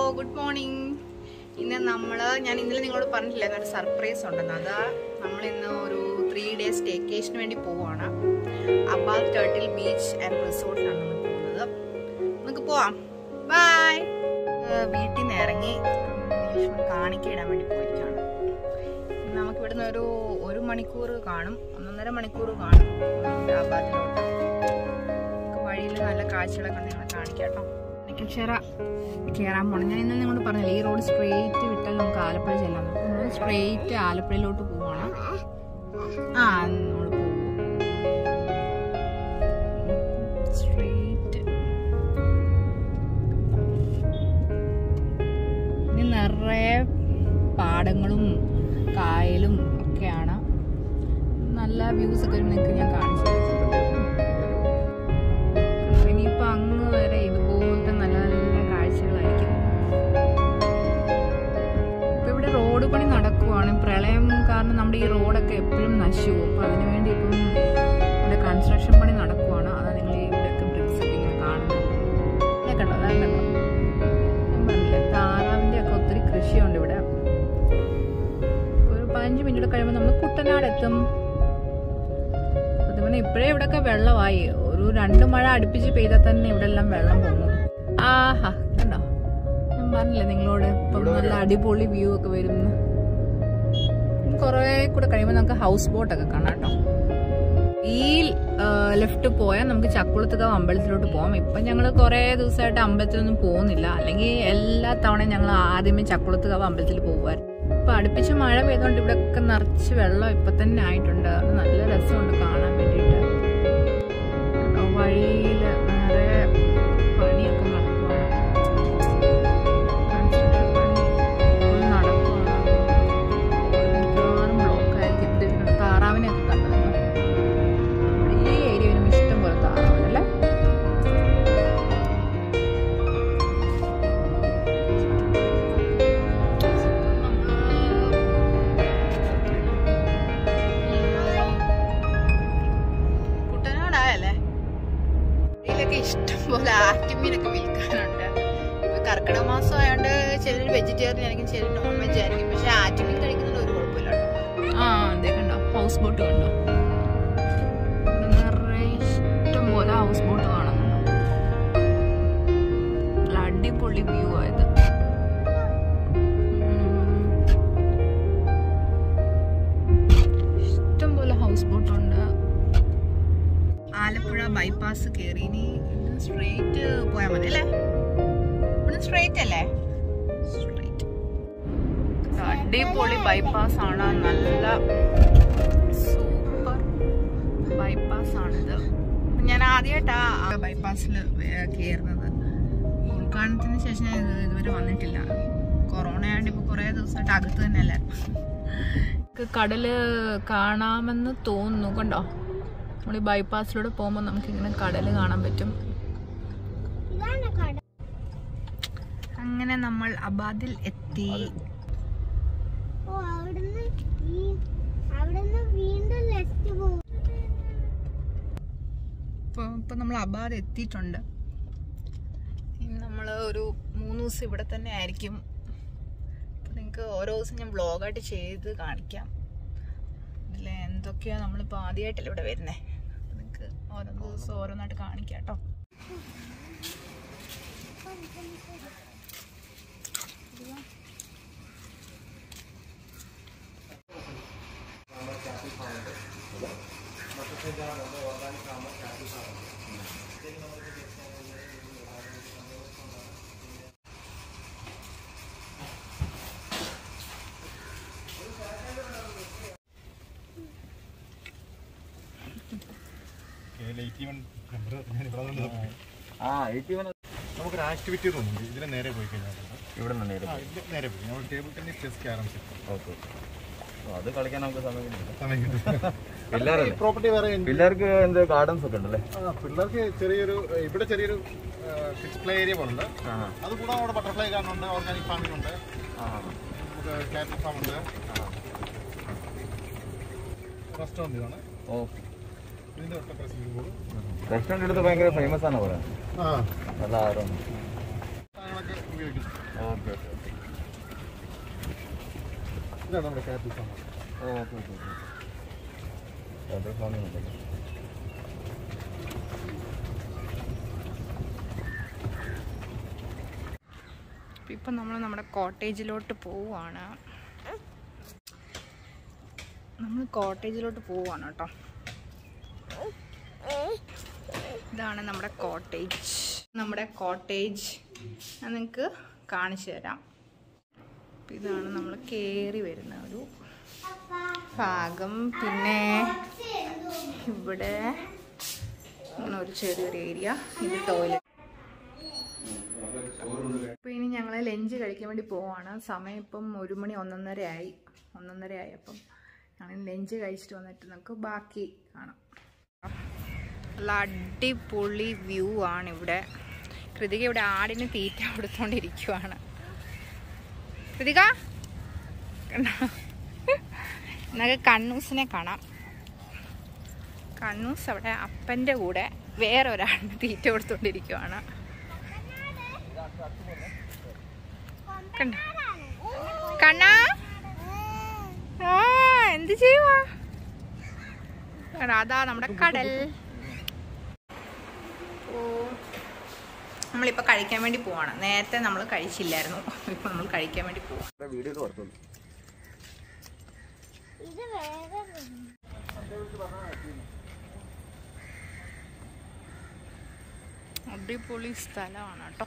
Good morning ഇന്ന് നമ്മൾ ഞാൻ ഇന്നലെ നിങ്ങളോട് പറഞ്ഞില്ല എന്നൊരു സർപ്രൈസ് ഉണ്ടെന്ന് അതാ നമ്മൾ ഇന്ന് ഒരു ത്രീ ഡേയ്സ് സ്റ്റേക്കേഷന് വേണ്ടി പോവാണ് അബാൽ ടേർട്ടിൽ ബീച്ച് ആൻഡ് റിസോർട്ടിലാണ് നമ്മൾ പോകുന്നത് നമുക്ക് പോവാം ബൈ വീട്ടിൽ നിന്ന് ഇറങ്ങി യേശുവിനെ കാണിക്കയിടാൻ വേണ്ടി പോയിരിക്കുകയാണ് നമുക്ക് ഇവിടുന്ന് ഒരു ഒരു മണിക്കൂർ കാണും ഒന്നൊന്നര മണിക്കൂർ കാണും അബാദിലോട്ട് വഴിയിൽ നല്ല കാഴ്ചകളൊക്കെ നിങ്ങളെ കാണിക്കാം കേട്ടോ നെക്കിൽച്ചേറ കയറാൻ പോകണം ഞാൻ ഇന്ന് നിങ്ങളോട് പറഞ്ഞില്ല ഈ റോഡ് സ്ട്രെയിറ്റ് വിട്ടാൽ നമുക്ക് ആലപ്പുഴ ചെല്ലാൻ പറ്റും നമ്മൾ സ്ട്രെയിറ്റ് ആലപ്പുഴയിലോട്ട് പോവാണ് ആ നമ്മൾ പോകും സ്ട്രെയിറ്റ് ഇനി നിറയെ പാടങ്ങളും കായലും ഒക്കെയാണ് നല്ല വ്യൂസ് ഒക്കെ നിങ്ങൾക്ക് ഞാൻ കാണിച്ചു തരാം. ഇനിയിപ്പോ അങ്ങ് വരെ ഇതുപോലത്തെ നല്ല നല്ല കാഴ്ചകളായിരിക്കും ഇപ്പൊ ഇവിടെ റോഡ് പണി നടക്കുവാണ് പ്രളയം കാരണം നമ്മുടെ ഈ റോഡൊക്കെ എപ്പോഴും നശിച്ചു പോകും അപ്പൊ അതിനുവേണ്ടി ഇപ്പം ഇവിടെ കൺസ്ട്രക്ഷൻ പണി നടക്കുവാണ് അതാ നിങ്ങൾ ഈ ഇവിടെയൊക്കെ ബ്രിക്സ് ഒക്കെ ഇങ്ങനെ കാണുന്നത് ഇതൊക്കെ കണ്ടോ അതാ കണ്ടോ ഞാൻ പറഞ്ഞില്ലേ താറാവിന്റെ ഒക്കെ ഒത്തിരി കൃഷിയുണ്ട് ഇവിടെ ഒരു പതിനഞ്ച് മിനിറ്റ് കഴിയുമ്പോൾ നമ്മൾ കുട്ടനാട് എത്തും അതുപോലെ ഇപ്പോഴേ ഇവിടെയൊക്കെ വെള്ളമായി ഒരു രണ്ട് മഴ അടുപ്പിച്ച് പെയ്താൽ തന്നെ ഇവിടെ എല്ലാം വെള്ളം പൊങ്ങും ആഹാ കണ്ടോ ഞാൻ പറഞ്ഞില്ലേ നിങ്ങളോട് ഇപ്പം നല്ല അടിപൊളി വ്യൂ ഒക്കെ വരുന്നു കുറെ കൂടെ കഴിയുമ്പോൾ നമുക്ക് ഹൗസ് ബോട്ടൊക്കെ കാണാം കേട്ടോ ഈ ലെഫ്റ്റ് പോയാൽ നമുക്ക് ചക്കുളത്തുകാവ് അമ്പലത്തിലോട്ട് പോകാം ഇപ്പം ഞങ്ങൾ കുറേ ദിവസമായിട്ട് അമ്പലത്തിലൊന്നും പോകുന്നില്ല അല്ലെങ്കിൽ എല്ലാ തവണയും ഞങ്ങൾ ആദ്യമേ ചക്കുളത്തുകാവ് അമ്പലത്തിൽ പോകുമായിരുന്നു ഇപ്പൊ അടുപ്പിച്ച് മഴ പെയ്തുകൊണ്ട് ഇവിടെ ഒക്കെ നിറച്ച് വെള്ളം ഇപ്പൊ തന്നെ ആയിട്ടുണ്ട് അത് നല്ല രസമുണ്ട് കാണാൻ വേണ്ടിയിട്ട് കേട്ടോ, വഴിയില് നിറയെ പണിയൊക്കെ നടക്കുവാണ് Construction പണി full നടക്കുവാണ് മിക്കവാറും ബ്ലോക്ക് ആയിരിക്കും ഇത് ഇവിടെ താറാവിനെയൊക്കെ കണ്ടത് ഈ ഏരിയയിലും ഇഷ്ടം പോലെ താറാവുണ്ടല്ലേ കുട്ടനാടായല്ലേ ഇതിലൊക്കെ ഇഷ്ടം പോലെ ആറ്റുമീനൊക്കെ വിൽക്കാനുണ്ട് ഇപ്പൊ കർക്കിടക മാസം ആയതുകൊണ്ട് ചിലർ വെജിറ്റേറിയൻ ആയിരിക്കും ചിലർ നോൺ വെജ് ആയിരിക്കും പക്ഷെ ആറ്റുമീൻ കഴിക്കുന്നതിൽ ഒരു കുഴപ്പമില്ല കേട്ടോ ആ അതേ കണ്ടോ ഹൗസ് ബോട്ട് കണ്ടോ ഇവിടെ നിറയെ ഇഷ്ടം പോലെ ഹൗസ് ബോട്ട് കാണുന്നുണ്ടോ നല്ല അടിപൊളി വ്യൂ ആയത് ഇഷ്ടം പോലെ ഹൗസ് ബോട്ട് ഉണ്ട് ആലപ്പുഴ ബൈപ്പാസ് കയറി ഇനി സ്ട്രെയിറ്റ് പോയാൽ മതി അല്ലേ ഇവിടെ സ്ട്രെയിറ്റ് അല്ലേ സ്ട്രെയിറ്റ് അടിപൊളി ബൈപ്പാസ് ആണ് നല്ല സൂപ്പർ ബൈപ്പാസ് ആണിത് ഞാൻ ആദ്യമായിട്ടാ ബൈപ്പാസിൽ കയറുന്നത് ഉദ്ഘാടനത്തിന് ശേഷം ഞാൻ ഇത് ഇതുവരെ വന്നിട്ടില്ല കൊറോണ ആയതുകൊണ്ട് ഇപ്പൊ കുറേ ദിവസമായിട്ട് അകത്ത് തന്നെ അല്ലേ കടല് കാണാമെന്ന് തോന്നുന്നു കണ്ടോ നമ്മൾ ഈ ബൈപ്പാസിലൂടെ പോകുമ്പോൾ നമുക്ക് ഇങ്ങനെ കടല് കാണാൻ പറ്റും അങ്ങനെ നമ്മൾ അബാദിൽ എത്തി ഓ അവിടുന്ന് ഈ അവിടുന്ന് വീണ്ടും ലെഫ്റ്റ് പോകും ഇപ്പൊ ഇപ്പൊ നമ്മൾ അബാദ് എത്തിയിട്ടുണ്ട് ഇനി നമ്മൾ ഒരു മൂന്ന് ദിവസം ഇവിടെ തന്നെ ആയിരിക്കും നിങ്ങൾക്ക് ഓരോ ദിവസം ഞാൻ വ്ളോഗായിട്ട് ചെയ്ത് കാണിക്കാം ഇതിൽ എന്തൊക്കെയാ നമ്മളിപ്പോൾ ആദ്യമായിട്ടല്ലേ ഇവിടെ വരുന്നേ നിങ്ങൾക്ക് ഓരോ ദിവസം ഓരോന്നായിട്ട് കാണിക്കാം കേട്ടോ ആ എയ്റ്റി വൺ നമുക്കൊരു ആക്ടിവിറ്റി റൂം ഉണ്ട് ഇതിലെ നേരെ പോയി കഴിഞ്ഞാൽ ഇവിടെ നിന്ന് നേരെ ആ ഇതിലെ നേരെ പോയി നമ്മൾ table tennis chess carroms okay അത് കളിക്കാൻ നമുക്ക് സമയം കിട്ടില്ല സമയം കിട്ടും പിള്ളേരല്ലേ പ്രോപ്പർട്ടി വേറെ ഉണ്ട് പിള്ളേർക്ക് എന്ത് ഗാർഡൻസ് ഒക്കെ ഉണ്ടല്ലേ ആ, പിള്ളേർക്ക് ചെറിയൊരു ഇവിടെ ചെറിയൊരു ഫിക്സ് പ്ലേ ഏരിയ പോലുണ്ട് ആ അത് കൂടാതെ അവിടെ ബട്ടർഫ്ലൈ ഗാർഡൻ ഉണ്ട് ഓർഗാനിക് ഫാമിംഗ് ഉണ്ട് ആ നമുക്ക് കാറ്റർ ഫാം ഉണ്ട് റെസ്റ്റോറൻറ്റ് ഇതാണ് ഓക്കെ ഇതിൻ്റെ തൊട്ടപ്പുറം സ്വിമ്മിംഗ് പൂൾ റെസ്റ്റോറൻറ്റ് എടുത്ത് ഭയങ്കര ഫേമസ് ആണ് പറയുന്നത് ആ നല്ല ആഹാരം സാധനങ്ങളൊക്കെ ഉപയോഗിക്കും ഓക്കെ ഓക്കെ ഓക്കെ ഇതാണ് നമ്മുടെ ക്യാപിറ്റൽ സാമാൻ ഓക്കെ ഓക്കെ ഓക്കെ അത് കാണുന്നുണ്ടല്ലോ ഇപ്പം നമ്മൾ നമ്മുടെ കോട്ടേജിലോട്ട് പോവുകയാണ് നമ്മൾ കോട്ടേജിലോട്ട് പോവുകയാണ് കേട്ടോ ഇതാണ് നമ്മുടെ കോട്ടേജ് നമ്മുടെ കോട്ടേജ് ഞാൻ നിങ്ങൾക്ക് കാണിച്ചു തരാം അപ്പം ഇതാണ് നമ്മൾ കയറി വരുന്ന ഒരു ഭാഗം പിന്നെ ഇവിടെ ഇങ്ങനെ ഒരു ചെറിയൊരു ഏരിയ ഇത് ടോയ്ലറ്റ് അപ്പോൾ ഇനി ഞങ്ങൾ ലഞ്ച് കഴിക്കാൻ വേണ്ടി പോവാണ് സമയം ഇപ്പം ഒരു മണി ഒന്നൊന്നര ആയി ഒന്നൊന്നര ആയി അപ്പം ഞങ്ങൾ ലഞ്ച് കഴിച്ചിട്ട് വന്നിട്ട് നമുക്ക് ബാക്കി കാണാം നല്ല അടിപൊളി വ്യൂ ആണ് ഇവിടെ കൃതിക ഇവിടെ ആടിന് തീറ്റ കൊടുത്തോണ്ടിരിക്കുവാണ് കൃതിക കണ്ടോ? നമുക്ക് കണ്ണൂസിനെ കാണാം കണ്ണൂസ് അവിടെ അപ്പൻ്റെ കൂടെ വേറെ ഒരാളിന് തീറ്റ കൊടുത്തോണ്ടിരിക്കുവാണ് കണ്ടോ കണ്ണാ ആ എന്ത് ചെയ്യുവാ കണ്ടോ, അതാ നമ്മുടെ കടൽ ഓ നമ്മളിപ്പോൾ കഴിക്കാൻ വേണ്ടി പോവാണ് നേരത്തെ നമ്മൾ കഴിച്ചില്ലായിരുന്നു ഇപ്പം നമ്മൾ കഴിക്കാൻ വേണ്ടി പോവാം വീഡിയോയിൽ വർക്കുള്ളൂ ഇത് വേറെ room. അടിപൊളി സ്ഥലമാണ് കേട്ടോ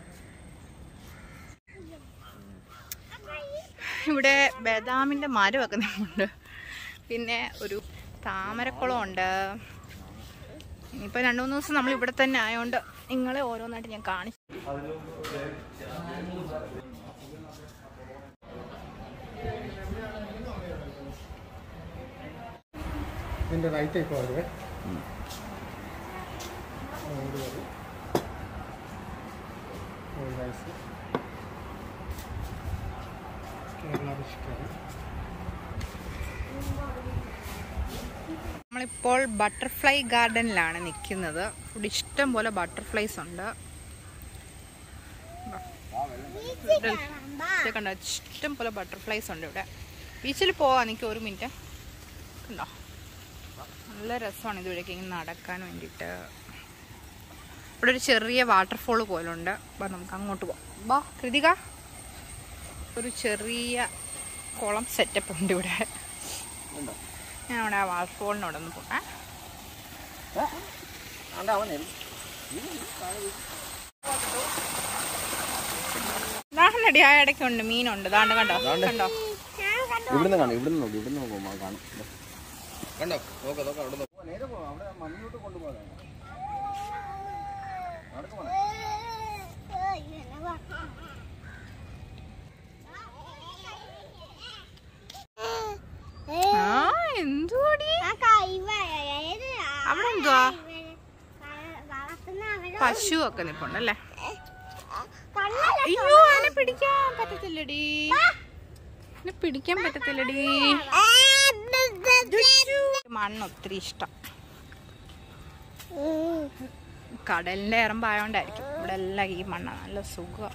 ഇവിടെ ബദാമിൻ്റെ മരമൊക്കെ നിൽക്കുന്നുണ്ട് പിന്നെ ഒരു താമരക്കുളം ഉണ്ട് ഇനിയിപ്പോൾ രണ്ട് മൂന്ന് ദിവസം നമ്മൾ ഇവിടെ തന്നെ ആയതുകൊണ്ട് നിങ്ങളെ ഓരോന്നായിട്ട് ഞാൻ കാണിച്ചു ഇതിന്റെ റൈറ്റ് ഇപ്പോൾ വരുവേ അങ്ങോട്ട് വരും all rice Kerala fish curry നമ്മളിപ്പോൾ ബട്ടർഫ്ലൈ ഗാർഡനിലാണ് നിൽക്കുന്നത് ഇവിടെ ഇഷ്ടം പോലെ ബട്ടർഫ്ലൈസ് ഉണ്ട് ബീച്ചിൽ കാണാം ബാ. ഇത് കണ്ടോ ഇഷ്ടം പോലെ ബട്ടർഫ്ലൈസ് ഉണ്ട് ഇവിടെ ബീച്ചിൽ പോവാം എനിക്ക് ഒരു മിനിറ്റ് കണ്ടോ നല്ല രസമാണ് ഇതുവഴിയൊക്കെ ഇങ്ങനെ നടക്കാൻ വേണ്ടിയിട്ട് ഇവിടെ ഒരു ചെറിയ വാട്ടർഫോൾ പോലുണ്ട് അപ്പം നമുക്ക് അങ്ങോട്ട് പോവാം ബാ കൃതിക ഒരു ചെറിയ കുളം സെറ്റപ്പ് ഉണ്ട് ഇവിടെ ഞാൻ അവിടെ ആ വാട്ടർഫോളിനോട് ഒന്ന് പോട്ടെ ദാണ്ടടി ആ ഇടയ്ക്കുണ്ട് മീനുണ്ട് ദാണ്ട് കണ്ടോ കണ്ടോ ഇവിടുന്ന് കാണും ഇവിടുന്ന് നോക്കി ഇവിടുന്ന് നോക്കുമ്പോൾ കാണും കണ്ടോ നോക്കാം നോക്കാം അവിടെ നോക്കാം നേരെ പോകാം അവിടെ മണ്ണിലോട്ട് കൊണ്ടുപോകാം ഏ, ഇങ്ങനെ വാ. ഏ, ആ എന്തുവാടി ആ കൈവ ഏത് ആ അവിടെ എന്തുവാ ഇവര് വള- വളർത്തുന്ന അവര് പശു ഒക്കെ നിപ്പുണ്ടല്ലേ കള്ളല്ല അയ്യോ എന്നെ പിടിക്കാൻ പറ്റത്തില്ലടി എന്നെ പിടിക്കാൻ പറ്റത്തില്ലടി മണ്ണ് ഒത്തിരി ഇഷ്ടം കടലിന്റെ ഇറമ്പായോണ്ടായിരിക്കും ഇവിടെ എല്ലാം ഈ മണ്ണ നല്ല സുഖം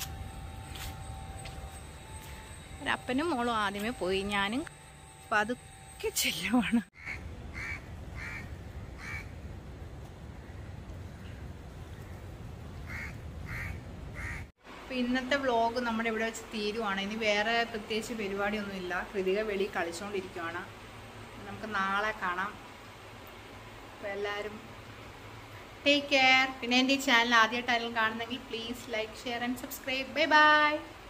അപ്പനും മോളും ആദ്യമേ പോയി ഞാനും പതുക്കെ ചെല്ലുവാണ് അപ്പോൾ ഇന്നത്തെ വ്ളോഗ് നമ്മുടെ ഇവിടെ വെച്ച് തീരുവാണ് ഇനി വേറെ പ്രത്യേകിച്ച് പരിപാടിയൊന്നുമില്ല കൃതിക വെളി കളിച്ചുകൊണ്ടിരിക്കുവാണ് നമുക്ക് നാളെ കാണാം അപ്പോൾ എല്ലാവരും ടേക്ക് കെയർ പിന്നെ എൻ്റെ ഈ ചാനൽ ആദ്യമായിട്ടായാലും കാണുന്നെങ്കിൽ please like share and subscribe bye by